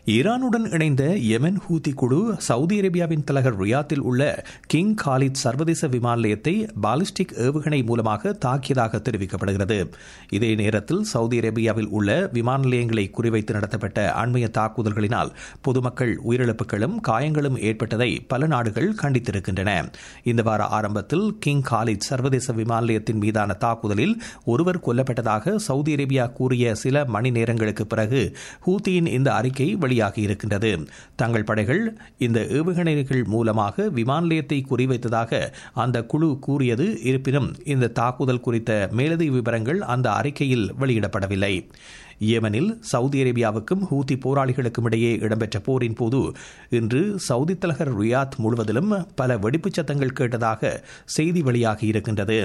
ஈரானுடன் இணைந்த Yemen Houthi குழு சவுதி அரேபியாவின் தலைநகர் ரியாத்தில் உள்ள கிங் காலித் சர்வதேச விமான நிலையத்தை பாலிஸ்டிக் ஏவுகணை மூலமாக தாக்கியதாக தெரிவிக்கப்படுகிறது இதே நேரத்தில் சவுதி அரேபியாவில் உள்ள விமான நிலையங்களை குறிவைத்து நடத்தப்பட்ட அண்மைய தாக்குதல்களினால் பொதுமக்கள் உயிரிழப்புகளும் காயங்களும் ஏற்பட்டதை பல நாடுகள் கண்டித்திருக்கின்றன இந்த வார ஆரம்பத்தில் கிங் காலித் சர்வதேச விமான நிலையத்தின் மீதான தாக்குதலில் ஒருவர் கொல்லப்பட்டதாக சவுதி அரேபியா கூறிய சில மணி நேரங்களுக்கு பிறகு ஹூத்தியின் இந்த அறிக்கை வெளியாகி இருக்கின்றது தங்கள் படைகள் இந்த ஏவுகணைகள் மூலமாக விமான நிலையத்தை குறிவைத்ததாக அந்த குழு கூறியது இருப்பினும் இந்த தாக்குதல் குறித்த மேலதிக விவரங்கள் அந்த அறிக்கையில் வெளியிடப்படவில்லை ஏமனில் சவுதி அரேபியாவுக்கும் ஹூத்தி போராளிகளுக்கும் இடையே இடம்பெற்ற போரின் போது இன்று சவுதி தலைநகர் ரியாத் முழுவதிலும் பல வெடிப்புச் சத்தங்கள் கேட்டதாக செய்தி வெளியாகி இருக்கின்றது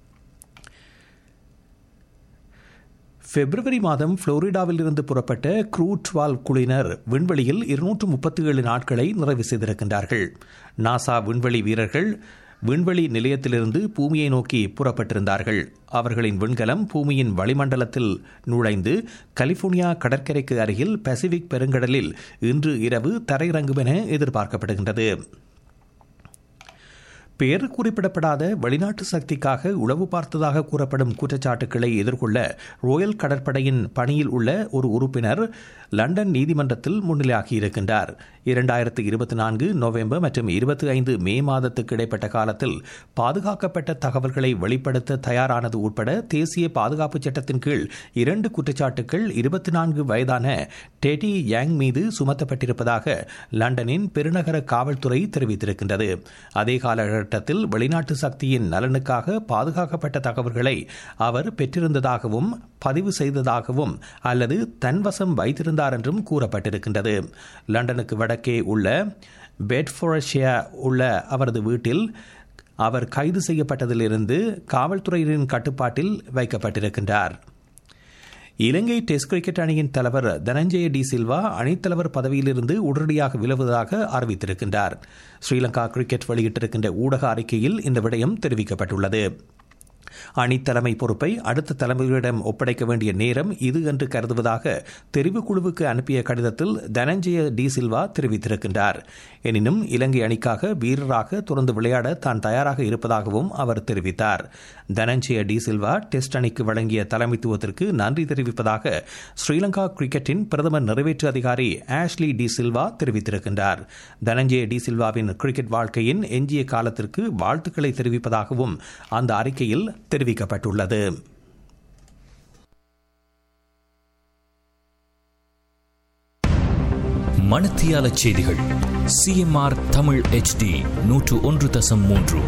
பிப்ரவரி மாதம் புளோரிடாவில் இருந்து புறப்பட்ட க்ரூ டுவால் குழுவினர் விண்வெளியில் இருநூற்று முப்பத்தி ஏழு நாட்களை நிறைவு செய்திருக்கின்றார்கள் நாசா விண்வெளி வீரர்கள் விண்வெளி நிலையத்திலிருந்து பூமியை நோக்கி புறப்பட்டிருந்தார்கள் அவர்களின் விண்கலம் பூமியின் வளிமண்டலத்தில் நுழைந்து கலிபோர்னியா கடற்கரைக்கு அருகில் பசிபிக் பெருங்கடலில் இன்று இரவு தரையிறங்கும் என எதிர்பார்க்கப்படுகின்றது பெயர் குறிப்பிடப்படாத வெளிநாட்டு சக்திக்காக உளவு பார்த்ததாக கூறப்படும் குற்றச்சாட்டுக்களை எதிர்கொள்ள ரோயல் கடற்படையின் பணியில் உள்ள ஒரு உறுப்பினர் லண்டன் நீதிமன்றத்தில் முன்னிலையாகியிருக்கின்றார் இரண்டாயிரத்து இருபத்தி நான்கு நவம்பர் மற்றும் இருபத்தி ஐந்து மே மாதத்துக்கு இடைப்பட்ட காலத்தில் பாதுகாக்கப்பட்ட தகவல்களை வெளிப்படுத்த தயாரானது உட்பட தேசிய பாதுகாப்பு சட்டத்தின் கீழ் இரண்டு குற்றச்சாட்டுகள் இருபத்தி நான்கு வயதான டெடி யாங் மீது சுமத்தப்பட்டிருப்பதாக லண்டனின் பெருநகர காவல்துறை தெரிவித்திருக்கின்றது அதே காலகட்டத்தில் வெளிநாட்டு சக்தியின் நலனுக்காக பாதுகாக்கப்பட்ட தகவல்களை அவர் பெற்றிருந்ததாகவும் பதிவு செய்ததாகவும் அல்லது தன்வசம் வைத்திருந்தார் என்றும் கூறப்பட்டிருக்கின்றது லண்டனுக்கு வடக்கே உள்ள பெட்ஃபோரஷியா உள்ள அவரது வீட்டில் அவர் கைது செய்யப்பட்டதிலிருந்து காவல்துறையினரின் கட்டுப்பாட்டில் வைக்கப்பட்டிருக்கின்றார் இலங்கை டெஸ்ட் கிரிக்கெட் அணியின் தலைவர் தனஞ்சய டி சில்வா அணித்தலைவர் பதவியிலிருந்து உடனடியாக விலகுவதாக அறிவித்திருக்கின்றார் ஸ்ரீலங்கா கிரிக்கெட் வெளியிட்டிருக்கின்ற ஊடக அறிக்கையில் இந்த விடயம் தெரிவிக்கப்பட்டுள்ளது அணித்தலைமை பொறுப்பை அடுத்த தலைமையிடம் ஒப்படைக்க வேண்டிய நேரம் இது என்று கருதுவதாக தெரிவுக்குழுவுக்கு அனுப்பிய கடிதத்தில் தனஞ்சய டி சில்வா தெரிவித்திருக்கின்றார் எனினும் இலங்கை அணிக்காக வீரராக தொடர்ந்து விளையாட தான் தயாராக இருப்பதாகவும் அவர் தெரிவித்தார் தனஞ்சய டி சில்வா டெஸ்ட் அணிக்கு வழங்கிய தலைமைத்துவத்திற்கு நன்றி தெரிவிப்பதாக ஸ்ரீலங்கா கிரிக்கெட்டின் பிரதமர் நிறைவேற்று அதிகாரி ஆஷ்லி டி சில்வா தெரிவித்திருக்கின்றார் தனஞ்சய டி சில்வாவின் கிரிக்கெட் வாழ்க்கையின் எஞ்சிய காலத்திற்கு வாழ்த்துக்களை தெரிவிப்பதாகவும் அந்த அறிக்கையில் தெரிவிக்கப்பட்டுள்ளது மணத்தியால செய்திகள் சிஎம்ஆர் தமிழ் ஹெச்டி நூற்று ஒன்று தசம் மூன்று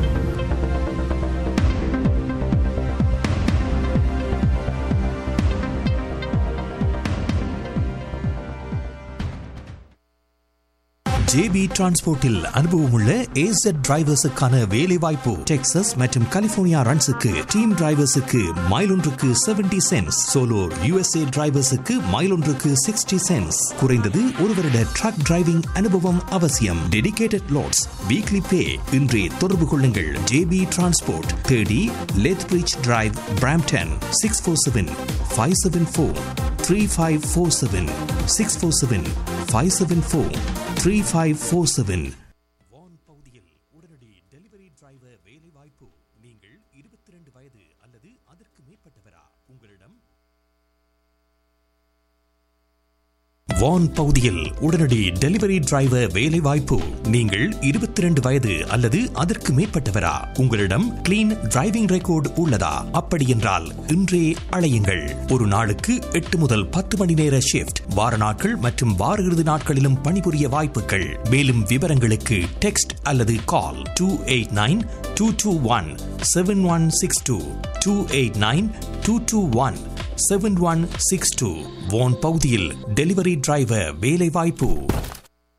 ஜேபி டிரான்ஸ்போர்ட்டில் அனுபவமுள்ள ஏசட் டிரைவர்ஸுக்கான வேலை வாய்ப்பு டெக்சஸ் மற்றும் கலிபோர்னியா ரன்ஸுக்கு டீம் டிரைவர்ஸுக்கு மைல் ஒன்றுக்கு செவன்டி சென்ஸ் சோலோ யுஎஸ்ஏ டிரைவர்ஸுக்கு மைல் ஒன்றுக்கு சிக்ஸ்டி சென்ஸ் குறைந்தது ஒரு வருட ட்ரக் டிரைவிங் அனுபவம் அவசியம் டெடிகேட்டட் லோட்ஸ் வீக்லி பே இன்றே தொடர்பு கொள்ளுங்கள் ஜேபி டிரான்ஸ்போர்ட் தேடி Lethbridge drive Brampton six four seven five seven four three five four seven six four seven five seven four three five four seven Vaughan பகுதியில் உடனடி delivery driver வேலை வாய்ப்பு நீங்கள் இருபத்தி ரெண்டு வயது அல்லது அதற்கு மேற்பட்டவரா உங்களிடம் வான் பகுதியில் உடனடி டெலிவரி டிரைவர் வேலை வாய்ப்பு நீங்கள் இருபத்தி ரெண்டு வயது அல்லது அதற்கு மேற்பட்டவரா உங்களிடம் கிளீன் டிரைவிங் ரெக்கார்டு உள்ளதா அப்படி என்றால் இன்றே அழையுங்கள் ஒரு நாளுக்கு எட்டு முதல் பத்து மணி நேர ஷிப்ட் வார நாட்கள் மற்றும் வார இறுதி நாட்களிலும் பணிபுரிய வாய்ப்புகள் மேலும் விவரங்களுக்கு டெக்ஸ்ட் அல்லது call two eight nine two two one seven one six two two eight nine two two one seven one six two Vaughan பகுதியில் டெலிவரி டிரைவர் வேலை வாய்ப்பு